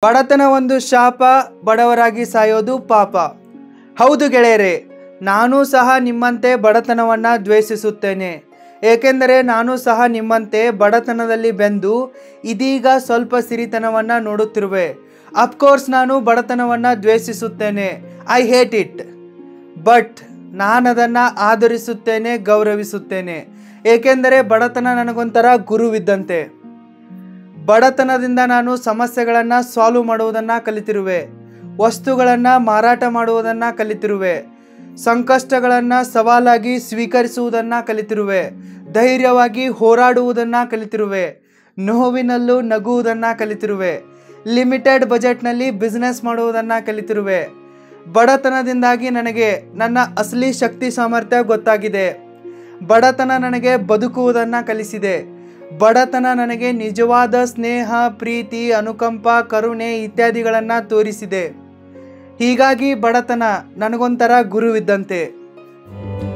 ಬಡತನ ಒಂದು ಶಾಪ ಬಡವರಾಗಿ ಸಾಯೋದು ಪಾಪ ಹೌದು ಗೆಳೆಯರೆ ನಾನೂ ಸಹ ನಿಮ್ಮಂತೆ ಬಡತನವನ್ನು ದ್ವೇಷಿಸುತ್ತೇನೆ ಏಕೆಂದರೆ ನಾನು ಸಹ ನಿಮ್ಮಂತೆ ಬಡತನದಲ್ಲಿ ಬೆಂದು ಇದೀಗ ಸ್ವಲ್ಪ ಸಿರಿತನವನ್ನು ನೋಡುತ್ತಿರುವೆ ಅಫ್ಕೋರ್ಸ್ ನಾನು ಬಡತನವನ್ನು ದ್ವೇಷಿಸುತ್ತೇನೆ ಐ ಹೇಟ್ ಇಟ್ ಬಟ್ ನಾನು ಅದನ್ನು ಆಧರಿಸುತ್ತೇನೆ ಗೌರವಿಸುತ್ತೇನೆ ಏಕೆಂದರೆ ಬಡತನ ನನಗೊಂಥರ ಗುರುವಿದ್ದಂತೆ ಬಡತನದಿಂದ ನಾನು ಸಮಸ್ಯೆಗಳನ್ನು ಸಾಲ್ವ್ ಮಾಡುವುದನ್ನು ಕಲಿತಿರುವೆ ವಸ್ತುಗಳನ್ನು ಮಾರಾಟ ಮಾಡುವುದನ್ನು ಕಲಿತಿರುವೆ ಸಂಕಷ್ಟಗಳನ್ನು ಸವಾಲಾಗಿ ಸ್ವೀಕರಿಸುವುದನ್ನು ಕಲಿತಿರುವೆ ಧೈರ್ಯವಾಗಿ ಹೋರಾಡುವುದನ್ನು ಕಲಿತಿರುವೆ ನೋವಿನಲ್ಲೂ ನಗುವುದನ್ನು ಕಲಿತಿರುವೆ ಲಿಮಿಟೆಡ್ ಬಜೆಟ್ನಲ್ಲಿ ಬಿಸ್ನೆಸ್ ಮಾಡುವುದನ್ನು ಕಲಿತಿರುವೆ ಬಡತನದಿಂದಾಗಿ ನನಗೆ ನನ್ನ ಅಸಲಿ ಶಕ್ತಿ ಸಾಮರ್ಥ್ಯ ಗೊತ್ತಾಗಿದೆ ಬಡತನ ನನಗೆ ಬದುಕುವುದನ್ನು ಕಲಿಸಿದೆ ಬಡತನ ನನಗೆ ನಿಜವಾದ ಸ್ನೇಹ ಪ್ರೀತಿ ಅನುಕಂಪ ಕರುಣೆ ಇತ್ಯಾದಿಗಳನ್ನು ತೋರಿಸಿದೆ ಹೀಗಾಗಿ ಬಡತನ ನನಗೊಂಥರ ಗುರುವಿದ್ದಂತೆ